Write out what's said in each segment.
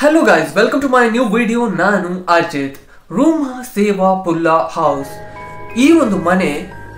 hello guys welcome to my new video ನಾನು ಅಜಿತ್ ರೂಮ ಸೇವಾ ಪುಲ್ಲಾ house ಈ ಒಂದು ಮನೆ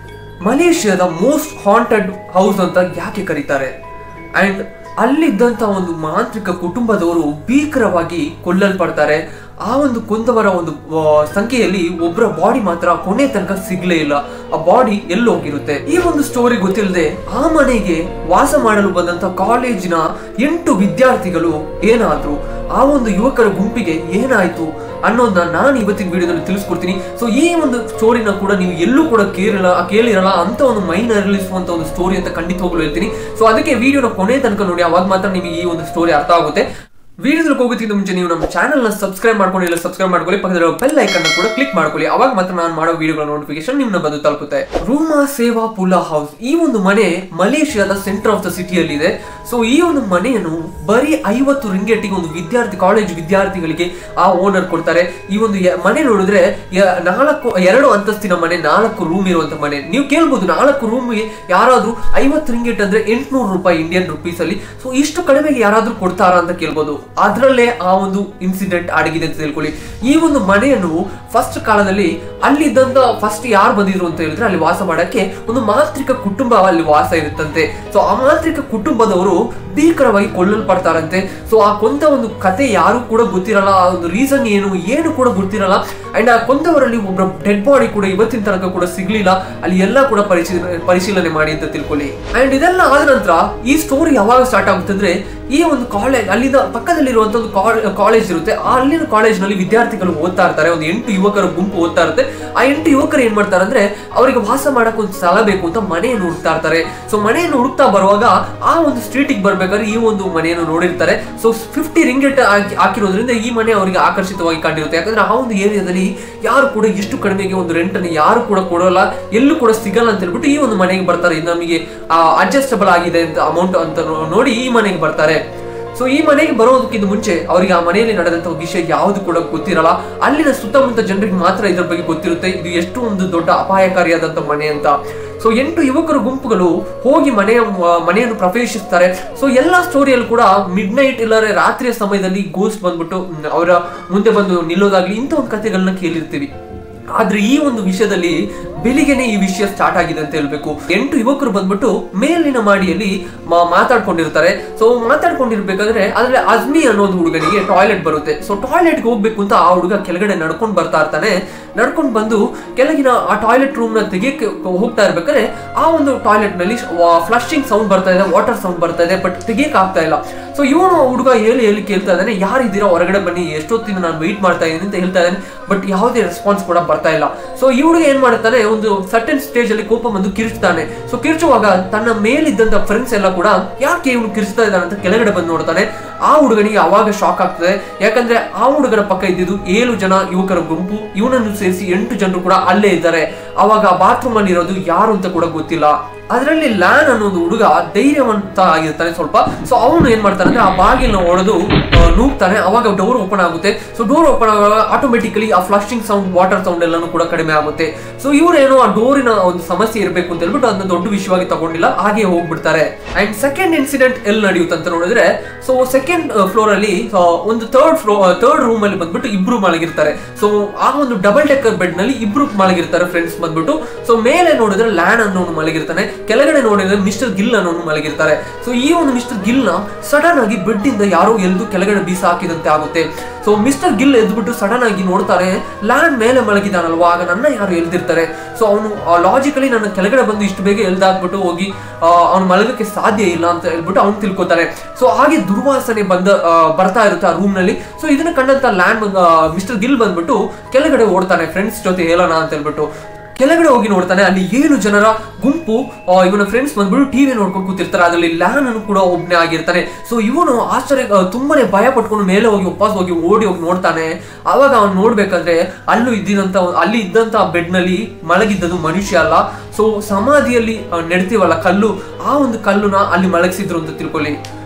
ಮಲೇಷ್ಯಾದ ಮೋಸ್ಟ್ ಹಾಂಟೆಡ್ ಹೌಸ್ ಅಂತ ಯಾಕೆ ಕರೀತಾರೆ ಅಂಡ್ ಅಲ್ಲಿದ್ದಂತ ಒಂದು ಮಾಂತ್ರಿಕ ಕುಟುಂಬದವರು ಭೀಕರವಾಗಿ ಕೊಲ್ಲಲ್ಪಡ್ತಾರೆ ಆ ಒಂದು ಕೊಂದವರ ಒಂದು ಆ, ಸಂಖ್ಯೆಯಲ್ಲಿ ಒಬ್ಬರ ಬಾಡಿ ಮಾತ್ರ ಕೊನೆ ತನಕ ಸಿಗ್ಲೇ ಇಲ್ಲ ಆ ಬಾಡಿ ಎಲ್ಲಿ ಹೋಗಿರುತ್ತೆ ಈ ಒಂದು ಸ್ಟೋರಿ ಗೊತ್ತಿಲ್ಲದೆ ಆ ಮನೆಗೆ ವಾಸ ಮಾಡಲು ಬಂದಂತ ಕಾಲೇಜಿನ ಎಂಟು ವಿದ್ಯಾರ್ಥಿಗಳು ಏನಾದ್ರು ಆ ಒಂದು ಯುವಕರ ಗುಂಪಿಗೆ ಏನಾಯ್ತು ಅನ್ನೋದನ್ನ ನಾನು ಇವತ್ತಿನ ವಿಡಿಯೋದಲ್ಲಿ ತಿಳಿಸ್ಕೊಡ್ತೀನಿ ಸೊ ಈ ಒಂದು ಸ್ಟೋರಿನ ಕೂಡ ನೀವು ಎಲ್ಲೂ ಕೂಡ ಕೇಳಿರಲ್ಲ ಕೇಳಿರಲ್ಲ ಅಂತ ಒಂದು ಮೈನ್ ಅರಳಿಸುವಂತ ಒಂದು ಸ್ಟೋರಿ ಅಂತ ಖಂಡಿತವಾಗ್ಲೂ ಹೇಳ್ತೀನಿ ಸೊ ಅದಕ್ಕೆ ವಿಡಿಯೋನ ಕೊನೆ ತನಕ ನೋಡಿ ಅವಾಗ ಮಾತ್ರ ನಿಮಗೆ ಈ ಒಂದು ಸ್ಟೋರಿ ಅರ್ಥ ಆಗುತ್ತೆ ವಿಡಿಯೋದಲ್ಲಿ ಹೋಗೋದಕ್ಕಿಂತ ಮುಂಚೆ ನೀವು ನಮ್ಮ ಚಾನಲ್ ನ ಸಬ್ಸ್ಕ್ರೈಬ್ ಮಾಡ್ಕೊಂಡಿಲ್ಲ ಸಬ್ಸ್ಕ್ರೈಬ್ ಮಾಡ್ಕೊಳ್ಳಿ ಪಕ್ಕದಲ್ಲಿರೋ ಬೆಲ್ ಐಕನ್ ಕೂಡ ಕ್ಲಿಕ್ ಮಾಡ್ಕೊಳ್ಳಿ ಅವಾಗ ಮಾತ್ರ ನಾನು ಮಾಡೋ ವಿಡಿಯೋಗಳ ನೋಟಿಫಿಕೇಶನ್ ನಿಮ್ಮನ್ನ ಬಂದು ತಲುಪುತ್ತೆ ರೂಮಾ ಸೇವಾ ಪುಲ್ಲಾ ಹೌಸ್ ಈ ಒಂದು ಮನೆ ಮಲೇಷಿಯಾದ ಸೆಂಟರ್ ಆಫ್ ದ ಸಿಟಿಯಲ್ಲಿದೆ ಸೊ ಈ ಒಂದು ಮನೆಯನ್ನು ಬರೀ ಐವತ್ತು ರಿಂಗೇಟಿಗೆ ಒಂದು ವಿದ್ಯಾರ್ಥಿ ಕಾಲೇಜ್ ವಿದ್ಯಾರ್ಥಿಗಳಿಗೆ ಆ ಓನರ್ ಕೊಡ್ತಾರೆ ಈ ಒಂದು ಯ- ಮನೆ ನೋಡಿದ್ರೆ ಯ- ನಾಲ್ಕು ಎರಡು ಅಂತಸ್ತಿನ ಮನೆ ನಾಲ್ಕು ರೂಮ್ ಇರುವಂತ ಮನೆ ನೀವು ಕೇಳ್ಬೋದು ನಾಲ್ಕು ರೂಮ್ಗೆ ಯಾರಾದ್ರೂ ಐವತ್ತು ರಿಂಗೇಟ್ ಅಂದ್ರೆ ಎಂಟ್ನೂರು ರೂಪಾಯಿ ಇಂಡಿಯನ್ ರುಪೀಸ್ ಅಲ್ಲಿ ಸೊ ಇಷ್ಟು ಕಡಿಮೆಗೆ ಯಾರಾದ್ರೂ ಕೊಡ್ತಾರಾ ಅಂತ ಕೇಳ್ಬೋದು ಅದರಲ್ಲೇ ಆ ಒಂದು ಇನ್ಸಿಡೆಂಟ್ ಅಡಗಿದೆ ಅಂತ ತಿಳ್ಕೊಳ್ಳಿ ಈ ಒಂದು ಮನೆಯನ್ನು ಫಸ್ಟ್ ಕಾಲದಲ್ಲಿ ಅಲ್ಲಿದ್ದಂತ ಫಸ್ಟ್ ಯಾರು ಬಂದಿದ್ರು ಅಂತ ಹೇಳಿದ್ರೆ ಅಲ್ಲಿ ವಾಸ ಮಾಡಕ್ಕೆ ಒಂದು ಮಾಂತ್ರಿಕ ಕುಟುಂಬ ಅಲ್ಲಿ ವಾಸ ಇರುತ್ತಂತೆ ಸೊ ಆ ಮಾಂತ್ರಿಕ ಕುಟುಂಬದವರು ಭೀಕರವಾಗಿ ಕೊಲ್ಲಲ್ಪಡ್ತಾರಂತೆ ಸೊ ಆ ಕೊಂದ ಒಂದು ಕತೆ ಯಾರು ಕೂಡ ಗೊತ್ತಿರಲ್ಲ ಆ ಒಂದು ರೀಸನ್ ಏನು ಏನು ಕೂಡ ಗೊತ್ತಿರಲ್ಲ ಅಂಡ್ ಆ ಕೊಂದವರಲ್ಲಿ ಒಬ್ಬರ ಡೆಡ್ ಬಾಡಿ ಕೂಡ ಇವತ್ತಿನ ತನಕ ಕೂಡ ಸಿಗ್ಲಿಲ್ಲ ಅಲ್ಲಿ ಎಲ್ಲ ಕೂಡ ಪರಿಶೀಲನೆ ಪರಿಶೀಲನೆ ಮಾಡಿ ಅಂತ ತಿಳ್ಕೊಳ್ಳಿ ಅಂಡ್ ಇದೆಲ್ಲ ಆದ ನಂತರ ಈ ಸ್ಟೋರಿ ಯಾವಾಗ ಸ್ಟಾರ್ಟ್ ಆಗುತ್ತೆ ಅಂದ್ರೆ ಈ ಒಂದು ಕಾಲೇಜ್ ಅಲ್ಲಿಂದ ಪಕ್ಕದಲ್ಲಿರುವಂತ ಒಂದು ಕಾಲೇಜ್ ಇರುತ್ತೆ ಆ ಅಲ್ಲಿನ ಕಾಲೇಜ್ನಲ್ಲಿ ವಿದ್ಯಾರ್ಥಿಗಳು ಓದ್ತಾ ಇರ್ತಾರೆ ಒಂದು ಎಂಟು ಯುವಕರ ಗುಂಪು ಓದ್ತಾ ಇರುತ್ತೆ ಆ ಎಂಟು ಯುವಕರು ಏನ್ ಮಾಡ್ತಾರೆ ಅಂದ್ರೆ ಅವರಿಗೆ ವಾಸ ಮಾಡಕ್ ಒಂದು ಸ್ಥಳ ಬೇಕು ಅಂತ ಮನೆಯನ್ನು ಹುಡುಕ್ತಾ ಇರ್ತಾರೆ ಸೊ ಮನೆಯನ್ನು ಹುಡುಕ್ತಾ ಬರುವಾಗ ಆ ಒಂದು ಸ್ಟ್ರೀಟಿಗೆ ಬರ್ಬೇಕಾದ್ರೆ ಈ ಒಂದು ಮನೆಯನ್ನು ನೋಡಿರ್ತಾರೆ ಸೊ ಫಿಫ್ಟಿ ರಿಂಗೆಟ್ ಹಾಕಿರೋದ್ರಿಂದ ಈ ಮನೆ ಅವರಿಗೆ ಆಕರ್ಷಿತವಾಗಿ ಕಂಡಿರುತ್ತೆ ಯಾಕಂದ್ರೆ ಆ ಒಂದು ಏರಿಯಾದಲ್ಲಿ ಯಾರು ಕೂಡ ಎಷ್ಟು ಕಡಿಮೆಗೆ ಒಂದು ರೆಂಟ್ ಅನ್ನು ಯಾರು ಕೂಡ ಕೊಡೋಲ್ಲ ಎಲ್ಲೂ ಕೂಡ ಸಿಗಲ್ಲ ಅಂತ ಹೇಳ್ಬಿಟ್ಟು ಈ ಒಂದು ಮನೆಗೆ ಬರ್ತಾರೆ ಇದು ನಮಗೆ ಅಡ್ಜಸ್ಟಬಲ್ ಆಗಿದೆ ಅಂತ ಅಮೌಂಟ್ ಅಂತ ನೋ- ನೋಡಿ ಈ ಮನೆಗೆ ಬರ್ತಾರೆ ಸೊ ಈ ಮನೆಗೆ ಬರೋದಕ್ಕಿಂತ ಮುಂಚೆ ಅವರಿಗೆ ಆ ಮನೆಯಲ್ಲಿ ನಡೆದಂತ ವಿಷಯ ಯಾವುದು ಕೂಡ ಗೊತ್ತಿರಲ್ಲ ಅಲ್ಲಿನ ಸುತ್ತಮುತ್ತ ಜನರಿಗೆ ಮಾತ್ರ ಇದ್ರ ಬಗ್ಗೆ ಗೊತ್ತಿರುತ್ತೆ ಇದು ಎಷ್ಟು ಒಂದು ದೊಡ್ಡ ಅಪಾಯಕಾರಿಯಾದಂತ ಮನೆ ಅಂತ ಸೊ ಎಂಟು ಯುವಕರ ಗುಂಪುಗಳು ಹೋಗಿ ಮನೆಯ ಮನೆಯನ್ನು ಪ್ರವೇಶಿಸ್ತಾರೆ ಸೊ ಎಲ್ಲಾ ಸ್ಟೋರಿಯಲ್ಲೂ ಕೂಡ ಮಿಡ್ ನೈಟ್ ಇಲ್ಲರೆ ರಾತ್ರಿಯ ಸಮಯದಲ್ಲಿ ಗೋಸ್ಟ್ ಬಂದ್ಬಿಟ್ಟು ಮ್, ಅವರ ಮುಂದೆ ಬಂದು ನಿಲ್ಲೋದಾಗ್ಲಿ ಇಂಥ ಒಂದು ಕಥೆಗಳನ್ನ ಕೇಳಿರ್ತೀವಿ ಆದ್ರೆ ಈ ಒಂದು ವಿಷಯದಲ್ಲಿ ಬೆಳಿಗ್ಗೆನೆ ಈ ವಿಷಯ ಸ್ಟಾರ್ಟ್ ಆಗಿದೆ ಅಂತ ಹೇಳ್ಬೇಕು ಎಂಟು ಯುವಕರು ಬಂದ್ಬಿಟ್ಟು ಮೇಲಿನ ಮಾಡಿಯಲ್ಲಿ ಮಾ- ಮಾತಾಡ್ಕೊಂಡಿರ್ತಾರೆ ಸೊ ಮಾತಾಡ್ಕೊಂಡಿರ್ಬೇಕಾದ್ರೆ ಆದ್ರೆ ಅಜ್ಮಿ ಅನ್ನೋದು ಹುಡುಗನಿಗೆ ಟಾಯ್ಲೆಟ್ ಬರುತ್ತೆ ಸೊ ಟಾಯ್ಲೆಟ್ಗೆ ಹೋಗ್ಬೇಕು ಅಂತ ಆ ಹುಡುಗ ಕೆಳಗಡೆ ನಡ್ಕೊಂಡು ಬರ್ತಾ ಇರ್ತಾನೆ ನಡ್ಕೊಂಡು ಬಂದು ಕೆಳಗಿನ ಆ ಟಾಯ್ಲೆಟ್ ರೂಮ್ ನ ತೆಗಿಯಕ್ಕೆ ಹೋಗ್ತಾ ಇರ್ಬೇಕಾದ್ರೆ ಆ ಒಂದು ಟಾಯ್ಲೆಟ್ ನಲ್ಲಿ ಫ್ಲಶಿಂಗ್ ಸೌಂಡ್ ಬರ್ತಾ ಇದೆ ವಾಟರ್ ಸೌಂಡ್ ಬರ್ತಾ ಇದೆ ಬಟ್ ತೆಗಿಯಕ್ ಆಗ್ತಾ ಇಲ್ಲ ಸೊ ಇವನು ಹುಡುಗ ಹೇಳಿ ಹೇಳಿ ಕೇಳ್ತಾ ಇದ್ದಾನೆ ಯಾರಿದ್ದೀರಾ ಹೊರಗಡೆ ಬನ್ನಿ ಎಷ್ಟೊತ್ತಿನ ನಾನು ವೆಯ್ಟ್ ಮಾಡ್ತಾ ಇದ್ದೀನಿ ಅಂತ ಹೇಳ್ತಾ ಇದ್ದಾನೆ ಬಟ್ ಯಾವುದೇ ರೆಸ್ಪಾನ್ಸ್ ಕೂಡ ಬರ್ತಾ ಇಲ್ಲ ಸೊ ಈ ಹುಡುಗ ಏನ್ ಮಾಡ್ತಾನೆ ಒಂದು ಸರ್ಟನ್ ಸ್ಟೇಜ್ ಅಲ್ಲಿ ಕೋಪ ಬಂದು ಕಿರ್ಚ್ತಾನೆ ಸೊ ಕಿರ್ಚುವಾಗ ತನ್ನ ಮೇಲಿದ್ದಂತ ಫ್ರೆಂಡ್ಸ್ ಎಲ್ಲ ಕೂಡ ಯಾಕೆ ಇವನು ಕಿರ್ಚ್ತಾ ಇದ್ದಾನೆ ಅಂತ ಕೆಳಗಡೆ ಬಂದು ನೋಡ್ತಾನೆ ಆ ಹುಡುಗನಿಗೆ ಅವಾಗ ಶಾಕ್ ಆಗ್ತದೆ ಯಾಕಂದ್ರೆ ಆ ಹುಡುಗನ ಪಕ್ಕ ಇದ್ದಿದ್ದು ಏಳು ಜನ ಯುವಕರ ಗುಂಪು ಇವನನ್ನು ಸೇರಿಸಿ ಎಂಟು ಜನರು ಕೂಡ ಅಲ್ಲೇ ಇದ್ದಾರೆ ಅವಾಗ ಬಾತ್ರೂಮ್ ಅಲ್ಲಿ ಇರೋದು ಯಾರು ಅಂತ ಕೂಡ ಗೊತ್ತಿಲ್ಲ ಅದರಲ್ಲಿ ಲ್ಯಾನ್ ಅನ್ನೋದು ಹುಡುಗ ಧೈರ್ಯವಂತ ಆಗಿರ್ತಾನೆ ಸ್ವಲ್ಪ ಸೊ ಅವನು ಏನ್ ಮಾಡ್ತಾನೆ ಅಂದ್ರೆ ಆ ಬಾಗಿಲನ್ನ ಹೊಡೆದು ಆ, ನೂಗ್ತಾನೆ ಅವಾಗ ಡೋರ್ ಓಪನ್ ಆಗುತ್ತೆ ಸೊ ಡೋರ್ ಓಪನ್ ಆಗುವಾಗ ಆಟೋಮೆಟಿಕಲಿ ಆ ಫ್ಲಶಿಂಗ್ ಸೌಂಡ್ ವಾಟರ್ ಸೌಂಡ್ ಎಲ್ಲಾನು ಕೂಡ ಕಡಿಮೆ ಆಗುತ್ತೆ ಸೊ ಇವ್ರೇನೋ ಆ ಡೋರಿನ ಒಂದು ಸಮಸ್ಯೆ ಇರಬೇಕು ಅಂತ ಹೇಳ್ಬಿಟ್ಟು ಅದನ್ನ ದೊಡ್ಡ ವಿಷಯವಾಗಿ ತಗೊಂಡಿಲ್ಲ ಹಾಗೆ ಹೋಗ್ಬಿಡ್ತಾರೆ ಅಂಡ್ ಸೆಕೆಂಡ್ ಇನ್ಸಿಡೆಂಟ್ ಎಲ್ಲಿ ನಡೆಯುತ್ತೆ ಅಂತ ನೋಡಿದ್ರೆ ಸೊ ಸೆಕೆಂಡ್ ಫ್ಲೋರ್ ಅಲ್ಲಿ ಆ, ಒಂದು ಥರ್ಡ್ ಫ್ಲೋರ್ ಥರ್ಡ್ ರೂಮ್ ಅಲ್ಲಿ ಬಂದ್ಬಿಟ್ಟು ಇಬ್ರು ಮಲಗಿರ್ತಾರೆ ಸೊ ಆ ಒಂದು ಡಬಲ್ ಡೆಕ್ಕರ್ ಬೆಡ್ ನಲ್ಲಿ ಇಬ್ರು ಮಲಗಿರ್ತಾರೆ ಫ್ರೆಂಡ್ಸ್ ಬಂದ್ಬಿಟ್ಟು ಸೊ ಮೇಲೆ ನೋಡಿದ್ರೆ ಲ್ಯಾನ್ ಅನ್ನೋನು ಮಲಗಿರ್ತಾನೆ ಕೆಳಗಡೆ ನೋಡಿದ್ರೆ ಮಿಸ್ಟರ್ ಗಿಲ್ ಅನ್ನೋನು ಮಲಗಿರ್ತಾರೆ ಸೊ ಈ ಒಂದು ಮಿಸ್ಟರ್ ಗಿಲ್ ನ ಸಡನ್ ಆಗಿ ಬೆಡ್ ಇಂದ ಯಾರೋ ಎಲ್ದು ಕೆಳಗಡೆ ಬೀಸ ಹಾಕಿದಂತೆ ಆಗುತ್ತೆ ಸೊ ಮಿಸ್ಟರ್ ಗಿಲ್ ಎದ್ಬಿಟ್ಟು ಸಡನ್ ಆಗಿ ನೋಡ್ತಾರೆ ಲ್ಯಾಂಡ್ ಮೇಲೆ ಮಲಗಿದಾನಲ್ವಾ ಆಗ ನನ್ನ ಯಾರು ಎಲ್ದಿರ್ತಾರೆ ಸೊ ಅವನು ಲಾಜಿಕಲಿ ನನ್ನ ಕೆಳಗಡೆ ಬಂದು ಇಷ್ಟು ಬೇಗ ಎಲ್ದಾಕ್ಬಿಟ್ಟು ಹೋಗಿ ಅವನು ಮಲಗಕ್ಕೆ ಸಾಧ್ಯ ಇಲ್ಲ ಅಂತ ಹೇಳ್ಬಿಟ್ಟು ಅವ್ನು ತಿಳ್ಕೊತಾನೆ ಸೊ ಹಾಗೆ ದುರ್ವಾಸನೆ ಬಂದ ಆ, ಬರ್ತಾ ಇರುತ್ತೆ ಆ ರೂಮ್ ನಲ್ಲಿ ಸೊ ಇದನ್ನ ಕಂಡಂತ ಲ್ಯಾಂಡ್ ಮಿಸ್ಟರ್ ಗಿಲ್ ಬಂದ್ಬಿಟ್ಟು ಕೆಳಗಡೆ ಓಡ್ತಾನೆ ಫ್ರೆಂಡ್ಸ್ ಜೊತೆ ಹೇಳೋಣ ಅಂತ ಹೇಳ್ಬಿಟ್ಟು ಕೆಳಗಡೆ ಹೋಗಿ ನೋಡ್ತಾನೆ ಅಲ್ಲಿ ಏಳು ಜನರ ಗುಂಪು ಆ, ಇವನ ಫ್ರೆಂಡ್ಸ್ ಬಂದ್ಬಿಟ್ಟು ಟಿವಿ ನೋಡ್ಕೊಂಡು ಕೂತಿರ್ತಾರೆ ಅದರಲ್ಲಿ ಲ್ಯಾನ್ ಅನ್ನು ಕೂಡ ಒಬ್ನೇ ಆಗಿರ್ತಾನೆ ಸೊ ಇವನು ಆಶ್ಚರ್ಯ ಆ, ತುಂಬಾನೇ ಭಯ ಪಟ್ಕೊಂಡು ಮೇಲೆ ಹೋಗಿ ವಾಪಸ್ ಹೋಗಿ ಓಡಿ ಹೋಗಿ ನೋಡ್ತಾನೆ ಅವಾಗ ಅವ್ನು ನೋಡ್ಬೇಕಾದ್ರೆ ಅಲ್ಲೂ ಇದ್ದಿದಂತ ಅಲ್ಲಿ ಇದ್ದಂತ ಬೆಡ್ ನಲ್ಲಿ ಮಲಗಿದ್ದದು ಮನುಷ್ಯ ಅಲ್ಲ ಸೊ ಸಮಾಧಿಯಲ್ಲಿ ಆ, ನೆಡ್ತೀವಲ್ಲ ಕಲ್ಲು ಆ ಒಂದು ಕಲ್ಲುನ ಅಲ್ಲಿ ಮಲಗಿಸಿದ್ರು ಅಂತ ತಿಳ್ಕೊಳ್ಳಿ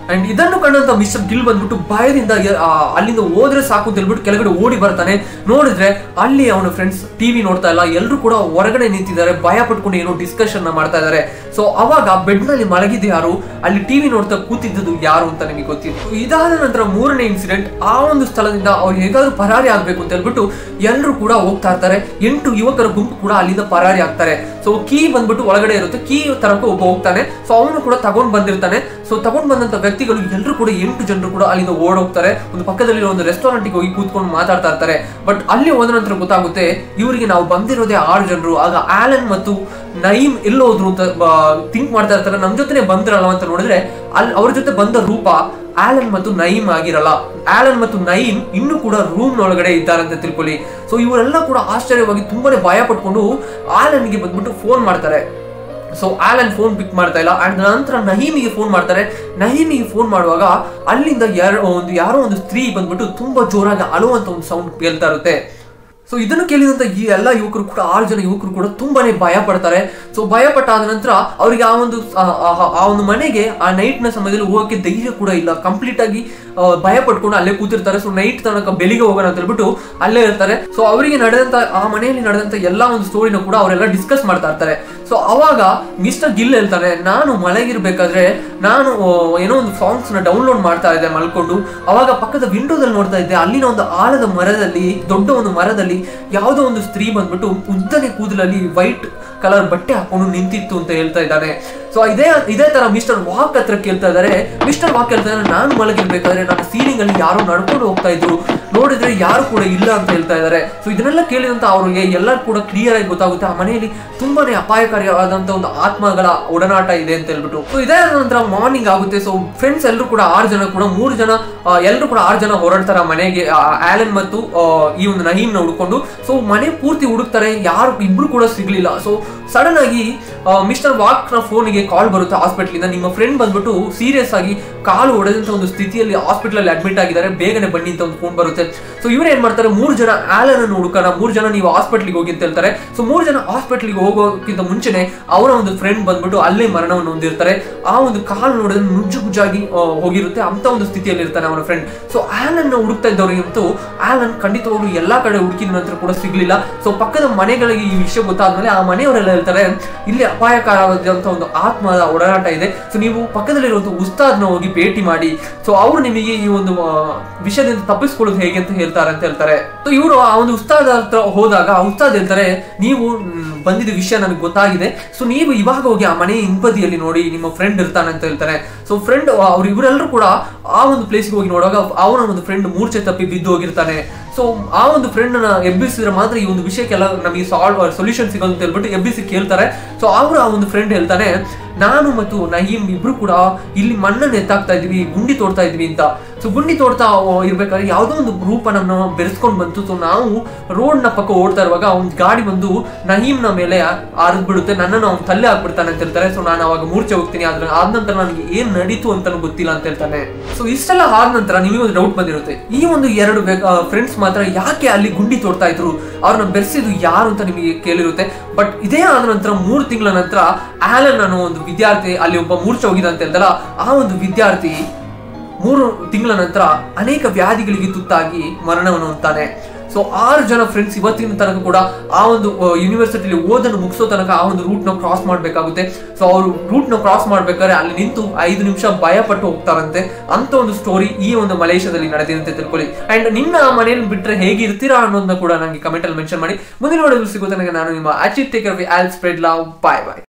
ಅಂಡ್ ಇದನ್ನು ಕಂಡಂತ ಮಿಸ್ಟರ್ ಗಿಲ್ ಬಂದ್ಬಿಟ್ಟು ಭಯದಿಂದ ಯ- ಆ, ಅಲ್ಲಿಂದ ಹೋದ್ರೆ ಸಾಕು ಅಂತ ಹೇಳ್ಬಿಟ್ಟು ಕೆಳಗಡೆ ಓಡಿ ಬರ್ತಾನೆ ನೋಡಿದ್ರೆ ಅಲ್ಲಿ ಅವನ ಫ್ರೆಂಡ್ಸ್ ಟಿವಿ ನೋಡ್ತಾ ಇಲ್ಲ ಎಲ್ಲರೂ ಕೂಡ ಹೊರಗಡೆ ನಿಂತಿದ್ದಾರೆ ಭಯ ಪಟ್ಕೊಂಡು ಏನೋ ಡಿಸ್ಕಷನ್ ಮಾಡ್ತಾ ಇದ್ದಾರೆ ಸೊ ಅವಾಗ ಬೆಡ್ ನಲ್ಲಿ ಮಲಗಿದ್ದು ಯಾರು ಅಲ್ಲಿ ಟಿವಿ ನೋಡ್ತಾ ಕೂತಿದ್ದದ್ದು ಯಾರು ಅಂತ ನಿಮಗೆ ಗೊತ್ತಿತ್ತು ಇದಾದ ನಂತರ ಮೂರನೇ ಇನ್ಸಿಡೆಂಟ್ ಆ ಒಂದು ಸ್ಥಳದಿಂದ ಅವ್ರು ಹೇಗಾದ್ರೂ ಪರಾರಿ ಆಗ್ಬೇಕು ಅಂತ ಹೇಳ್ಬಿಟ್ಟು ಎಲ್ಲರೂ ಕೂಡ ಹೋಗ್ತಾ ಇರ್ತಾರೆ ಎಂಟು ಯುವಕರ ಗುಂಪು ಕೂಡ ಅಲ್ಲಿಂದ ಪರಾರಿ ಆಗ್ತಾರೆ ಸೊ ಕೀ ಬಂದ್ಬಿಟ್ಟು ಒಳಗಡೆ ಇರುತ್ತೆ ಕೀ ತರಕ್ಕೆ ಒಬ್ಬ ಹೋಗ್ತಾನೆ ಸೊ ಅವನು ಕೂಡ ತಗೊಂಡ್ ಬಂದಿರ್ತಾನೆ ಸೊ ತಗೊಂಡ್ ಬಂದಂತ ವ್ಯಕ್ತಿಗಳು ಎಲ್ಲರೂ ಕೂಡ ಎಂಟು ಜನರು ಕೂಡ ಅಲ್ಲಿಂದ ಓಡೋಗ್ತಾರೆ ಒಂದು ಪಕ್ಕದಲ್ಲಿ ಒಂದು ರೆಸ್ಟೋರೆಂಟ್ಗೆ ಹೋಗಿ ಕೂತ್ಕೊಂಡು ಮಾತಾಡ್ತಾ ಇರ್ತಾರೆ ಬಟ್ ಅಲ್ಲಿ ಹೋದ ನಂತರ ಗೊತ್ತಾಗುತ್ತೆ ಇವರಿಗೆ ನಾವು ಬಂದಿರೋದೇ ಆರು ಜನರು ಆಗ ಆಲನ್ ಮತ್ತು ನೈಮ್ ಎಲ್ಲೋದ್ರು ಅಂತ ಥಿಂಕ್ ಮಾಡ್ತಾ ಇರ್ತಾರೆ ನಮ್ ಜೊತೆನೆ ಬಂದಿರಲ್ಲ ಅಂತ ನೋಡಿದ್ರೆ ಅಲ್ಲಿ ಅವ್ರ ಜೊತೆ ಬಂದ ರೂಪ ಆಲನ್ ಮತ್ತು ನೈಮ್ ಆಗಿರಲ್ಲ ಆಲನ್ ಮತ್ತು ನೈಮ್ ಇನ್ನೂ ಕೂಡ ರೂಮ್ ಒಳಗಡೆ ಇದ್ದಾರೆ ಅಂತ ತಿಳ್ಕೊಳ್ಳಿ ಸೊ ಇವರೆಲ್ಲ ಕೂಡ ಆಶ್ಚರ್ಯವಾಗಿ ತುಂಬಾನೇ ಭಯ ಪಟ್ಕೊಂಡು ಆಲನ್ಗೆ ಬಂದ್ಬಿಟ್ಟು ಫೋನ್ ಮಾಡ್ತಾರೆ ಸೊ ಆಲನ್ ಫೋನ್ ಪಿಕ್ ಮಾಡ್ತಾ ಇಲ್ಲ ಅಂಡ್ ನಂತರ ನಹೀಮಿಗೆ ಫೋನ್ ಮಾಡ್ತಾರೆ ನಹೀಮಿಗೆ ಫೋನ್ ಮಾಡುವಾಗ ಅಲ್ಲಿಂದ ಯಾರೋ ಒಂದು ಯಾರೋ ಒಂದು ಸ್ತ್ರೀ ಬಂದ್ಬಿಟ್ಟು ತುಂಬಾ ಜೋರಾಗಿ ಅಳುವಂತ ಒಂದು ಸೌಂಡ್ ಕೇಳ್ತಾ ಇರುತ್ತೆ ಸೊ ಇದನ್ನು ಕೇಳಿದಂತ ಈ ಎಲ್ಲ ಯುವಕರು ಕೂಡ ಆರು ಜನ ಯುವಕರು ಕೂಡ ತುಂಬಾನೇ ಭಯ ಪಡ್ತಾರೆ ಸೊ ಭಯ ಪಟ್ಟಾದ ನಂತರ ಅವರಿಗೆ ಆ ಒಂದು ಆ- ಆ- ಆ ಒಂದು ಮನೆಗೆ ಆ ನೈಟ್ ನ ಸಮಯದಲ್ಲಿ ಹೋಗಕ್ಕೆ ಧೈರ್ಯ ಕೂಡ ಇಲ್ಲ ಕಂಪ್ಲೀಟ್ ಆಗಿ ಆ, ಭಯ ಪಟ್ಕೊಂಡು ಅಲ್ಲೇ ಕೂತಿರ್ತಾರೆ ಸೊ ನೈಟ್ ತನಕ ಬೆಳಿಗ್ಗೆ ಹೋಗೋಣ ಅಂತ ಹೇಳ್ಬಿಟ್ಟು ಅಲ್ಲೇ ಇರ್ತಾರೆ ಸೊ ಅವರಿಗೆ ನಡೆದಂತ ಆ ಮನೆಯಲ್ಲಿ ನಡೆದಂತ ಎಲ್ಲಾ ಒಂದು ಸ್ಟೋರಿನ ಕೂಡ ಅವರೆಲ್ಲ ಡಿಸ್ಕಸ್ ಮಾಡ್ತಾ ಇರ್ತಾರೆ ಸೊ ಅವಾಗ ಮಿಸ್ಟರ್ ಗಿಲ್ ಹೇಳ್ತಾನೆ ನಾನು ಮಲಗಿರ್ಬೇಕಾದ್ರೆ ನಾನು ಆ, ಏನೋ ಒಂದು ಸಾಂಗ್ಸ್ ನ ಡೌನ್ಲೋಡ್ ಮಾಡ್ತಾ ಇದ್ದೆ ಮಲ್ಕೊಂಡು ಅವಾಗ ಪಕ್ಕದ ವಿಂಡೋದಲ್ಲಿ ನೋಡ್ತಾ ಇದ್ದೆ ಅಲ್ಲಿನ ಒಂದು ಆಲದ ಮರದಲ್ಲಿ ದೊಡ್ಡ ಒಂದು ಮರದಲ್ಲಿ ಯಾವುದೋ ಒಂದು ಸ್ತ್ರೀ ಬಂದ್ಬಿಟ್ಟು ಉದ್ದನೆ ಕೂದಲಲ್ಲಿ ವೈಟ್ ಕಲರ್ ಬಟ್ಟೆ ಹಾಕೊಂಡು ನಿಂತಿತ್ತು ಅಂತ ಹೇಳ್ತಾ ಇದ್ದಾನೆ ಸೊ ಇದೇ ಇದೇ ತರ ಮಿಸ್ಟರ್ ವಾಕ್ ಹತ್ರ ಕೇಳ್ತಾ ಇದ್ದಾರೆ ಮಿಸ್ಟರ್ ವಾಕ್ ಹೇಳ್ತಾ ಇದ್ದಾರೆ ನಾನು ಮಲಗಿರ್ಬೇಕಾದ್ರೆ ನನ್ನ ಸೀಲಿಂಗ್ ಅಲ್ಲಿ ಯಾರೋ ನಡ್ಕೊಂಡು ಹೋಗ್ತಾ ಇದ್ರು ನೋಡಿದ್ರೆ ಯಾರು ಕೂಡ ಇಲ್ಲ ಅಂತ ಹೇಳ್ತಾ ಇದ್ದಾರೆ ಸೊ ಇದನ್ನೆಲ್ಲ ಕೇಳಿದಂತ ಅವ್ರಿಗೆ ಎಲ್ಲರೂ ಕೂಡ ಕ್ಲಿಯರ್ ಆಗಿ ಗೊತ್ತಾಗುತ್ತೆ ಆ ಮನೆಯಲ್ಲಿ ತುಂಬಾನೇ ಅಪಾಯಕಾರಿಯಾದಂತ ಒಂದು ಆತ್ಮಗಳ ಒಡನಾಟ ಇದೆ ಅಂತ ಹೇಳ್ಬಿಟ್ಟು ಸೊ ಇದೇ ನಂತರ ಮಾರ್ನಿಂಗ್ ಆಗುತ್ತೆ ಸೊ ಫ್ರೆಂಡ್ಸ್ ಎಲ್ಲರೂ ಕೂಡ ಆರು ಜನ ಕೂಡ ಮೂರು ಜನ ಎಲ್ಲರೂ ಕೂಡ ಆರು ಜನ ಹೊರಡ್ತಾರೆ ಆ ಮನೆಗೆ ಆ, ಆಲನ್ ಮತ್ತು ಆ, ಈ ಒಂದು ನಹೀಮ್ನ ಹುಡ್ಕೊಂಡು ಸೊ ಮನೆ ಪೂರ್ತಿ ಹುಡುಕ್ತಾರೆ ಯಾರು ಇಬ್ರು ಕೂಡ ಸಿಗ್ಲಿಲ್ಲ ಸೊ ಸಡನ್ ಆಗಿ ಮಿಸ್ಟರ್ ವಾಕ್ ನ ಫೋನ್ಗೆ ಕಾಲ್ ಬರುತ್ತೆ ಹಾಸ್ಪಿಟಲ್ ಇಂದ ನಿಮ್ಮ ಫ್ರೆಂಡ್ ಬಂದ್ಬಿಟ್ಟು ಸೀರಿಯಸ್ ಆಗಿ ಕಾಲು ಹೊಡೆದಂತ ಒಂದು ಸ್ಥಿತಿಯಲ್ಲಿ ಹಾಸ್ಪಿಟಲ್ ಅಲ್ಲಿ ಅಡ್ಮಿಟ್ ಆಗಿದ್ದಾರೆ ಬೇಗನೆ ಬನ್ನಿ ಅಂತ ಒಂದು ಫೋನ್ ಬರುತ್ತೆ ಸೊ ಇವ್ರು ಏನ್ ಮಾಡ್ತಾರೆ ಮೂರು ಜನ ಆಲನ್ ಅನ್ನು ಹುಡುಕೋಣ ಮೂರು ಜನ ನೀವು ಹಾಸ್ಪಿಟ್ಲಿಗೆ ಹೋಗಿ ಅಂತ ಹೇಳ್ತಾರೆ ಸೊ ಮೂರು ಜನ ಹಾಸ್ಪಿಟ್ಲಿಗೆ ಹೋಗೋಕ್ಕಿಂತ ಮುಂಚೆನೆ ಅವರ ಒಂದು ಫ್ರೆಂಡ್ ಬಂದ್ಬಿಟ್ಟು ಅಲ್ಲೇ ಮರಣವನ್ನು ಹೊಂದಿರ್ತಾರೆ ಆ ಒಂದು ಕಾಲು ನೋಡಿದ್ರೆ ನುಜ್ಜು ಗುಜ್ಜಾಗಿ ಆ, ಹೋಗಿರುತ್ತೆ ಅಂತ ಒಂದು ಸ್ಥಿತಿಯಲ್ಲಿ ಇರ್ತಾನೆ ಅವನ ಫ್ರೆಂಡ್ ಸೊ ಆಲನ್ ಹುಡುಕ್ತಾ ಇದ್ದವ್ರಿಗಂತೂ ಆಲನ್ ಖಂಡಿತವಾಗ್ಲೂ ಎಲ್ಲಾ ಕಡೆ ಹುಡುಕಿದ ನಂತರ ಕೂಡ ಸಿಗ್ಲಿಲ್ಲ ಸೊ ಪಕ್ಕದ ಮನೆಗಳಿಗೆ ಈ ವಿಷಯ ಗೊತ್ತಾದ್ಮೇಲೆ ಆ ಮನೆಯವರೆಲ್ಲ ಹೇಳ್ತಾರೆ ಇಲ್ಲಿ ಅಪಾಯಕಾರವಾದಂತ ಒಂದು ಆತ್ಮದ ಒಡನಾಟ ಇದೆ ಸೊ ನೀವು ಪಕ್ಕದಲ್ಲಿರುವಂತ ಉಸ್ತಾದ್ನ ಹೋಗಿ ಭೇಟಿ ಮಾಡಿ ಸೊ ಅವ್ರು ನಿಮಗೆ ಈ ಒಂದು ಆ, ವಿಷಯದಿಂದ ತಪ್ಪಿಸ್ಕೊಳ್ಳೋದು ಹೇಗೆ ಅಂತ ಹೇಳ್ತಾರೆ ಅಂತ ಹೇಳ್ತಾರೆ ಸೊ ಇವರು ಆ ಒಂದು ಉಸ್ತಾದ್ ಹತ್ರ ಹೋದಾಗ ಆ ಉಸ್ತಾದ್ ಹೇಳ್ತಾರೆ ನೀವು ಮ್, ಬಂದಿದ್ದ ವಿಷಯ ನನಗೆ ಗೊತ್ತಾಗಿದೆ ಸೊ ನೀವು ಇವಾಗ ಹೋಗಿ ಆ ಮನೆ ಹಿಂಬದಿಯಲ್ಲಿ ನೋಡಿ ನಿಮ್ಮ ಫ್ರೆಂಡ್ ಇರ್ತಾನೆ ಅಂತ ಹೇಳ್ತಾರೆ ಸೊ ಫ್ರೆಂಡ್ ಅವ್ರು ಇವರೆಲ್ಲರೂ ಕೂಡ ಆ ಒಂದು ಪ್ಲೇಸ್ಗೆ ಹೋಗಿ ನೋಡುವಾಗ ಅವನ ಒಂದು ಫ್ರೆಂಡ್ ಮೂರ್ಛೆ ತಪ್ಪಿ ಬಿದ್ದು ಹೋಗಿರ್ತಾನೆ ಸೊ ಆ ಒಂದು ಫ್ರೆಂಡ್ ನ ಎಬ್ಬಿಸಿದ್ರೆ ಮಾತ್ರ ಈ ಒಂದು ವಿಷಯಕ್ಕೆಲ್ಲ ನಮಗೆ ಸಾಲ್ವ್ ಸೊಲ್ಯೂಷನ್ ಸಿಗೋದು ಅಂತ ಹೇಳ್ಬಿಟ್ಟು ಎಬ್ಬಿಸಿ ಕೇಳ್ತಾರೆ ಸೊ ಅವರು ಆ ಒಂದು ಫ್ರೆಂಡ್ ಹೇಳ್ತಾನೆ ನಾನು ಮತ್ತು ನಹೀಮ್ ಇಬ್ರು ಕೂಡ ಇಲ್ಲಿ ಮಣ್ಣನ್ನು ಎತ್ತಾಕ್ತಾ ಇದೀವಿ ಗುಂಡಿ ತೋಡ್ತಾ ಇದೀವಿ ಅಂತ ಸೊ ಗುಂಡಿ ತೋಡ್ತಾ ಇರ್ಬೇಕಾದ್ರೆ ಯಾವುದೋ ಒಂದು ರೂಪ ನಮ್ಮ ಬೆರೆಸ್ಕೊಂಡು ಬಂತು ಸೊ ನಾವು ರೋಡ್ ನ ಪಕ್ಕ ಓಡ್ತಾ ಇರುವಾಗ ಒಂದು ಗಾಡಿ ಬಂದು ನಹೀಮ್ನ ಮೇಲೆ ಆರಿದ್ ಬಿಡುತ್ತೆ ನನ್ನನ್ನು ಅವ್ನು ತಲೆ ಹಾಕ್ಬಿಡ್ತಾನೆ ಅಂತ ಹೇಳ್ತಾರೆ ಸೊ ನಾನು ಅವಾಗ ಮೂರ್ಛೆ ಹೋಗ್ತೀನಿ ಆದ್ರೆ ಆದ ನಂತರ ನನಗೆ ಏನ್ ನಡೀತು ಅಂತಾನು ಗೊತ್ತಿಲ್ಲ ಅಂತ ಹೇಳ್ತಾನೆ ಸೊ ಇಷ್ಟೆಲ್ಲ ಆದ ನಂತರ ನಿಮಗೆ ಒಂದು ಡೌಟ್ ಬಂದಿರುತ್ತೆ ಈ ಒಂದು ಎರಡು ಫ್ರೆಂಡ್ಸ್ ಮಾತ್ರ ಯಾಕೆ ಅಲ್ಲಿ ಗುಂಡಿ ತೋಡ್ತಾ ಇದ್ರು ಅವ್ರನ್ನ ಬೆರೆಸಿದ್ದು ಯಾರು ಅಂತ ನಿಮಗೆ ಕೇಳಿರುತ್ತೆ ಬಟ್ ಇದೇ ಆದ ನಂತರ ಮೂರು ತಿಂಗಳ ನಂತರ ಆಲನ್ ಅನ್ನೋ ಒಂದು ವಿದ್ಯಾರ್ಥಿ ಅಲ್ಲಿ ಒಬ್ಬ ಮೂರ್ಛೆ ಹೋಗಿದ ಅಂತ ಹೇಳ್ದಲ್ಲ ಆ ಒಂದು ವಿದ್ಯಾರ್ಥಿ ಮೂರು ತಿಂಗಳ ನಂತರ ಅನೇಕ ವ್ಯಾಧಿಗಳಿಗೆ ತುತ್ತಾಗಿ ಮರಣವನ್ನು ಹೊಂದ್ತಾನೆ ಸೊ ಆರು ಜನ ಫ್ರೆಂಡ್ಸ್ ಇವತ್ತಿನ ತನಕ ಕೂಡ ಆ ಒಂದು ಯೂನಿವರ್ಸಿಟಿಲಿ ಓದನ್ನು ಮುಗಿಸೋ ತನಕ ಆ ಒಂದು ರೂಟ್ ನ ಕ್ರಾಸ್ ಮಾಡ್ಬೇಕಾಗುತ್ತೆ ಸೊ ಅವರು ರೂಟ್ ನ ಕ್ರಾಸ್ ಮಾಡ್ಬೇಕಾದ್ರೆ ಅಲ್ಲಿ ನಿಂತು ಐದು ನಿಮಿಷ ಭಯ ಪಟ್ಟು ಹೋಗ್ತಾರಂತೆ ಅಂತ ಒಂದು ಸ್ಟೋರಿ ಈ ಒಂದು ಮಲೇಷ್ಯಾದಲ್ಲಿ ನಡೆದಿದೆ ಅಂತ ತಿಳ್ಕೊಳ್ಳಿ ಅಂಡ್ ನಿಮ್ಮ ಮನೆಯಲ್ಲಿ ಬಿಟ್ರೆ ಹೇಗಿರ್ತೀರಾ ಅನ್ನೋದನ್ನ ಕೂಡ ನನಗೆ ಕಮೆಂಟ್ ಅಲ್ಲಿ ಮೆನ್ಷನ್ ಮಾಡಿ ಮುಂದಿನ ನೋಡಲು ಸಿಗೋ ತನಕ ನಾನು ನಿಮ್ಮ Ajith take care all spread love bye ಬಾಯ್